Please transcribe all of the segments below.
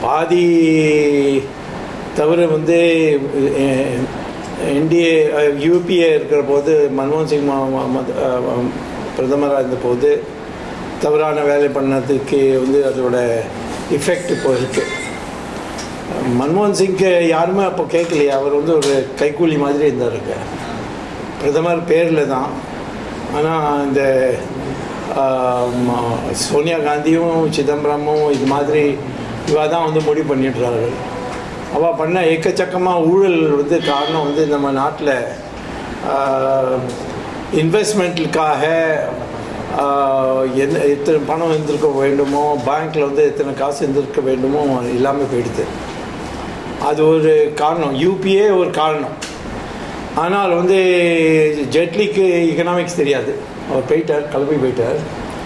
பாதி தவிர வந்து என்டிஏ யூபிஏ இருக்கிற போது மன்மோகன் சிங் ம- ம- ம- அஹ், பிரதமராக இருந்த போது தவறான வேலை பண்ணதுக்கு வந்து அதோட இஃபெக்ட் இப்போ இருக்கு மன்மோகன் சிங்க்கு யாருமே அப்போ கேட்கலையே அவர் வந்து ஒரு கைக்கூலி மாதிரி இருந்தாருங்க பிரதமர் பேரில் தான் ஆனால் இந்த ஆஹ், ம- சோனியா காந்தியும் சிதம்பரமும் இது மாதிரி இவா தான் வந்து முடிவு பண்ணிடுறார்கள் அவள் பண்ண எக்கச்சக்கமாக ஊழல் வந்து காரணம் வந்து நம்ம நாட்டில் இன்வெஸ்ட்மெண்ட்டுக்காக என்ன எத்தனை பணம் இருந்திருக்க வேண்டுமோ பேங்க்கில் வந்து எத்தனை காசு இருந்திருக்க வேண்டுமோ இல்லாமல் போயிடுது அது ஒரு காரணம் யூபிஏ ஒரு காரணம் ஆனால் வந்து ஜெட்லிக்கு எக்கனாமிக்ஸ் தெரியாது அவர் போயிட்டார் கிளம்பி போயிட்டார்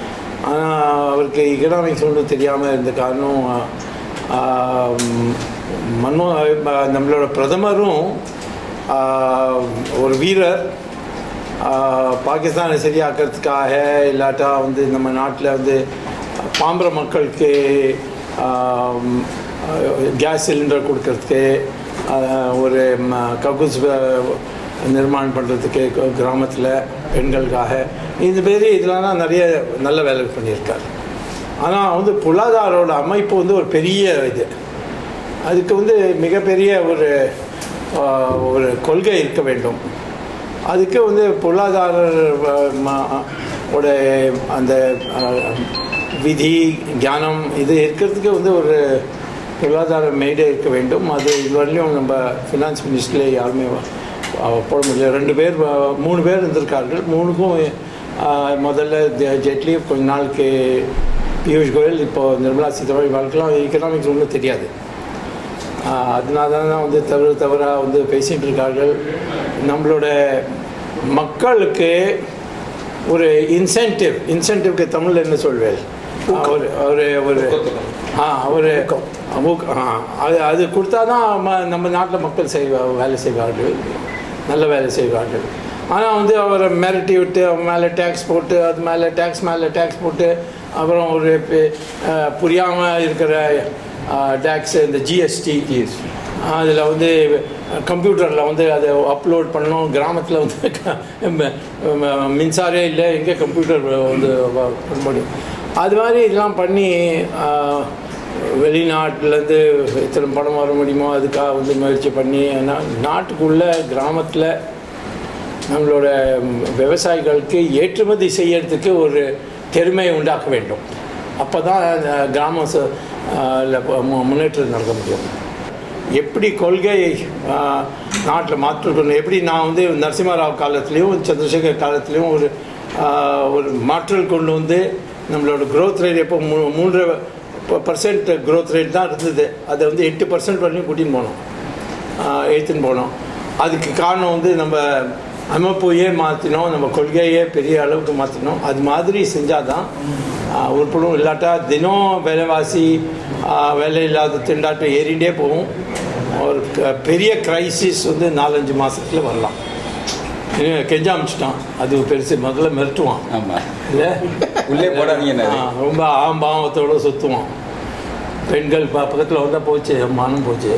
ஆனால் அவருக்கு எக்கனாமிக்ஸ் ஒன்றும் தெரியாமல் இருந்த காரணம் ஆஹ், மன்மோ நம்மளோட பிரதமரும் ஆஹ், ஒரு வீரர் ஆஹ், பாகிஸ்தானை சரியாக்கிறதுக்காக இல்லாட்டா வந்து நம்ம நாட்டில் வந்து பாம்பர மக்களுக்கு ஆஹ், கேஸ் சிலிண்டர் கொடுக்கறதுக்கு ஆஹ், ஒரு ம- கக்கூஸ் வ- நிர்மாணம் பண்ணுறதுக்கு கிராமத்தில் பெண்களுக்காக இந்த மாரி இதெல்லாம் நிறைய நல்ல வேலை பண்ணியிருக்கார் ஆனால் வந்து பொருளாதாரோட அமைப்பு வந்து ஒரு பெரிய இது அதுக்கு வந்து மிகப்பெரிய ஒரு ஆஹ், ஒரு கொள்கை இருக்க வேண்டும் அதுக்கு வந்து பொருளாதார ஆஹ், ம- ஓட அந்த ஆஹ், விதி ஞானம் இது இருக்கிறதுக்கு வந்து ஒரு பொருளாதார மேடை இருக்க வேண்டும் அது இதுவரையிலும் நம்ம ஃபினான்ஸ் மினிஸ்டரில் யாருமே ஆஹ், போட முடியல ரெண்டு பேர் ஆஹ், மூணு பேர் இருந்திருக்கார்கள் மூணுக்கும் ஆஹ், முதல்ல ஜெ- ஜெட்லி கொஞ்ச நாளுக்கு பியூஷ் கோயல் இப்போ நிர்மலா சீதாராமன் வாழ்க்கைலாம் எக்கனாமிக்ஸ் ஒன்றும் தெரியாது ஆஹ் அதனால தான் வந்து தவறு தவறாக வந்து பேசிகிட்டு இருக்கார்கள் நம்மளோட மக்களுக்கு ஒரு இன்சென்டிவ் இன்சென்டிவ்க்கு தமிழில் என்ன சொல்வேன் ஒரு ஒரு ஒரு ஆ ஒரு ஊக்க- ஆ, அது அது கொடுத்தா தான் நம்ம நாட்டில் மக்கள் செய்வா வேலை செய்வார்கள் நல்ல வேலை செய்வார்கள் ஆனால் வந்து அவரை மிரட்டி விட்டு அவன் மேலே டேக்ஸ் போட்டு அது மேலே டேக்ஸ் மேலே டேக்ஸ் போட்டு அப்புறம் ஒரு புரியாமல் இருக்கிற டேக்ஸ் இந்த ஜிஎஸ்டி அதில் வந்து கம்ப்யூட்டரில் வந்து அதை அப்லோட் பண்ணணும் கிராமத்தில் வந்து க- ம- ம- மின்சாரே இல்லை எங்கே கம்ப்யூட்டர் வந்து வ- பண்ண முடியும் அது மாதிரி இதெல்லாம் பண்ணி ஆஹ், வெளிநாட்டிலேருந்து இத்தனை பணம் வர முடியுமோ அதுக்காக வந்து முயற்சி பண்ணி நா- நாட்டுக்குள்ள கிராமத்தில் நம்மளோட ம், விவசாயிகளுக்கு ஏற்றுமதி செய்யறதுக்கு ஒரு திறமையை உண்டாக்க வேண்டும் அப்போ தான் கிராம ச- ஆ, ல ப- மு- முன்னேற்றம் நடக்க முடியும் எப்படி கொள்கை நாட்டில் மாற்றணும் எப்படி நான் வந்து நரசிம்மராவ் காலத்துலேயும் சந்திரசேகர் காலத்துலேயும் ஒரு ஆ, ஒரு மாற்றல் கொண்டு வந்து நம்மளோட growth ரேட் எப்போ மூ மூன்று பர்சன்ட் growth ரேட் தான் இருந்தது அதை வந்து எட்டு பர்சன்ட் வரையும் கூட்டின்னு போனோம் எடுத்துன்னு போனோம் அதுக்கு காரணம் வந்து நம்ம அமைப்பையே மாற்றினோம் நம்ம கொள்கையே பெரிய அளவுக்கு மாற்றினோம் அது மாதிரி செஞ்சால் தான் உருப்படும் இல்லாட்டா தினம் விலைவாசி ஆஹ், வேலை இல்லாத திண்டாட்டம் ஏறிண்டே போகும் ஒரு க- பெரிய கிரைசிஸ் வந்து நாலஞ்சு மாசத்துல வரலாம் இன்னும் கெஞ்ச ஆரம்பிச்சிட்டான் அது பெருசு முதல்ல மிரட்டுவான் ஆமா இல்லை உள்ளே போடாதீங்க ஆ, ரொம்ப ஆம்பாவத்தோட சுற்றுவான் பெண்கள் ப- பக்கத்துல வந்தால் போச்சு மானம் போச்சு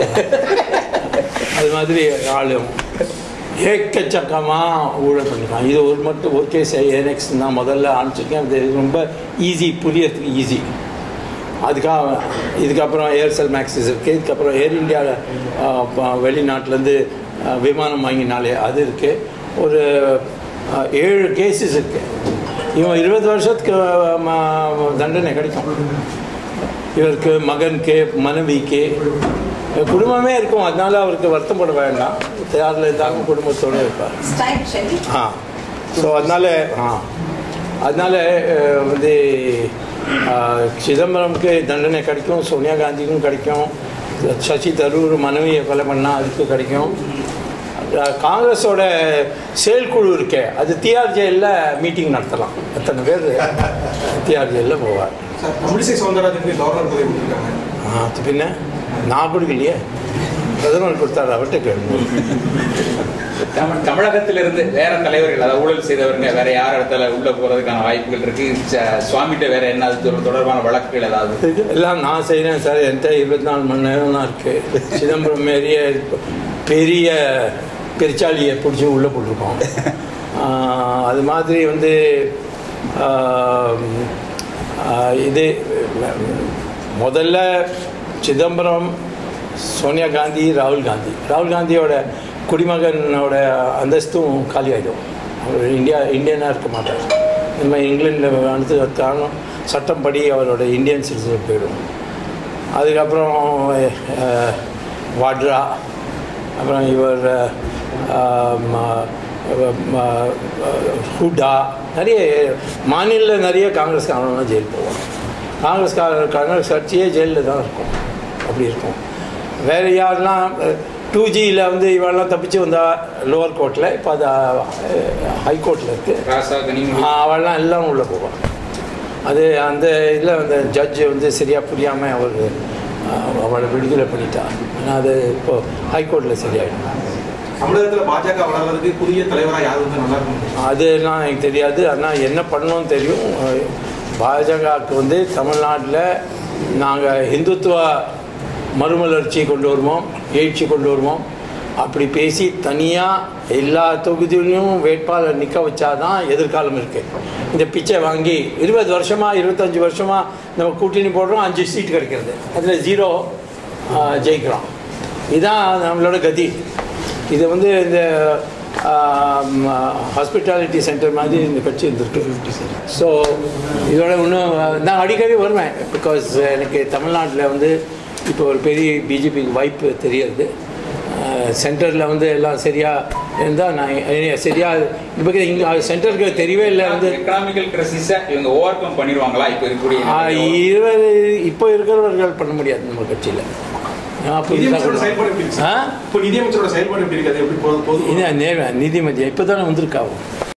அது மாதிரி ஆளும் ஏக்கச்சக்கமாக ஊழல் பண்ணிருக்கான் இது ஒரு மட்டும் ஒரு கேஸ் ஏனெக்ஸ் நான் முதல்ல ஆரம்பிச்சிருக்கேன் அது ரொம்ப ஈஸி புரியறதுக்கு ஈஸி அதுக்காக இதுக்கப்புறம் ஏர்செல் மேக்ஸிஸ் இருக்குது இதுக்கப்புறம் ஏர் இந்தியாவில் வெளிநாட்டிலேருந்து விமானம் வாங்கினாலே அது இருக்குது ஒரு ஆ, ஏழு கேசஸ் இருக்குது இவன் இருபது வருஷத்துக்கு ம- தண்டனை கிடைக்கும் இவருக்கு மகனுக்கு மனைவிக்கு குடும்பமே இருக்கும் அதனால அவருக்கு வருத்தப்பட வேண்டாம் யாரில் இருந்தாலும் குடும்பத்தோடு இருப்பார் Style, Shelly. ஆ ஸோ அதனால ஆ அதனால அஹ், வந்து அஹ், சிதம்பரம்க்கு தண்டனை கிடைக்கும் சோனியா காந்திக்கும் கிடைக்கும் சசி தரூர் மனைவியை கொலை பண்ணால் அதுக்கு கிடைக்கும் அஹ், காங்கிரஸோட செயற்குழு இருக்கே அது டிஆர் ஜெயிலில் மீட்டிங் நடத்தலாம் அத்தனை பேர் டிஆர் ஜெயிலில் போவார் சார் தமிழிசை சவுந்தரராஜனுக்கு கவர்னர் பதவி கொடுத்துருக்காங்க ஆ அது பின்ன நான் கொடுக்கலையே பிரதமர் கொடுத்தாரு அவர்கிட்ட கேள்வி தமிழ் தமிழகத்திலிருந்து வேற தலைவர்கள் அதாவது ஊழல் செய்தவருங்க வேற யார் இடத்துல உள்ள போறதுக்கான வாய்ப்புகள் இருக்கு ச- சுவாமிகிட்ட வேற என்ன அது தொட- தொடர்பான வழக்குகள் ஏதாவது இது எல்லாம் நான் செய்கிறேன் சார் என்கிட்ட இருபத்தி நாலு மணி நேரம் தான் இருக்குது சிதம்பரம் மாரியே பெரிய பெருச்சாலியை பிடிச்சி உள்ளே போட்டிருக்கோம் ஆஹ் அது மாதிரி வந்து ஆஹ் ஆஹ் இது முதல்ல சிதம்பரம் சோனியா காந்தி ராகுல் காந்தி ராகுல் காந்தியோட குடிமகனோட அந்தஸ்தும் காலியாயிடும் அவர் இந்தியா இந்தியனாக இருக்க மாட்டார் இந்த மாதிரி இங்கிலாண்டில் வந்து காரணம் சட்டப்படி அவரோட இந்தியன் சிட்டிசன் போயிடும் அதுக்கப்புறம் அஹ், வாட்ரா அப்புறம் இவர் அஹ், ம- ம- ஹூடா நிறைய மாநில நிறைய காங்கிரஸ்காரங்களாம் ஜெயில் போவாங்க காங்கிரஸ்கார காங்கிரஸ் கட்சியே ஜெயிலில் தான் இருக்கும் அப்படி இருக்கும் வேறு யாரெல்லாம் டூ ஜியில் வந்து இவெல்லாம் தப்பிச்சு வந்தா லோவர் கோர்ட்டில் இப்போ அது ஹைகோர்ட்டில் இருக்குது ராசா கனிமொழி அவெல்லாம் எல்லாம் உள்ளே போவான் அது அந்த இதில் அந்த ஜட்ஜு வந்து சரியாக புரியாமல் அவர் அஹ், அவளை விடுதலை பண்ணிட்டா ஆனால் அது இப்போ ஹைகோர்ட்டில் சரியாயிடும் தமிழகத்துல பாஜக வளர்றதுக்கு புதிய தலைவரா யார் வந்து நல்லா இருக்கும் அதெல்லாம் எனக்கு தெரியாது ஆனால் என்ன பண்ணணும்னு தெரியும் அஹ், பாஜகவுக்கு வந்து தமிழ்நாட்டில் நாங்கள் இந்துத்துவ மறுமலர்ச்சி கொண்டு வருவோம் எழுச்சி கொண்டு வருவோம் அப்படி பேசி தனியாக எல்லா தொகுதியிலையும் வேட்பாளர் நிற்க வச்சாதான் எதிர்காலம் இருக்குது இந்த பிச்சை வாங்கி இருபது வருஷமாக இருபத்தஞ்சி வருஷமாக நம்ம கூட்டணி போடுறோம் அஞ்சு சீட் கிடைக்கிறது அதில் ஜீரோ ஜெயிக்கிறோம் இதுதான் நம்மளோட கதி இது வந்து இந்த ஹாஸ்பிட்டாலிட்டி சென்டர் மாதிரி இந்த கட்சி இருந்திருக்கு ஸோ இதோட இன்னும் நான் அடிக்கடி வருவேன் பிகாஸ் எனக்கு தமிழ்நாட்டில் வந்து இப்போ ஒரு பெரிய பிஜேபிக்கு வாய்ப்பு தெரியுது சென்டரில் வந்து எல்லாம் சரியாக இருந்தால் நான் சரியாக இப்போ இங்கே சென்டருக்கு தெரியவே இல்லை வந்து எக்கனாமிக்கல் கிரைசிஸை இவங்க ஓவர் கம் பண்ணிடுவாங்களா இப்போ இருக்கக்கூடிய ஆ, நிலையில? இருபது இப்போ இருக்கிறவர்கள் பண்ண முடியாது நம்ம கட்சியில் நிதியமைச்சரோட செயல்பாடு எப்படி இருக்கு ஆ இப்போ நிதியமைச்சரோட செயல்பாடு எப்படி இருக்கு அது எப்படி போகுது போகுது இது நே- நீதிமன்றம் இப்போ தானே வந்திருக்காவும்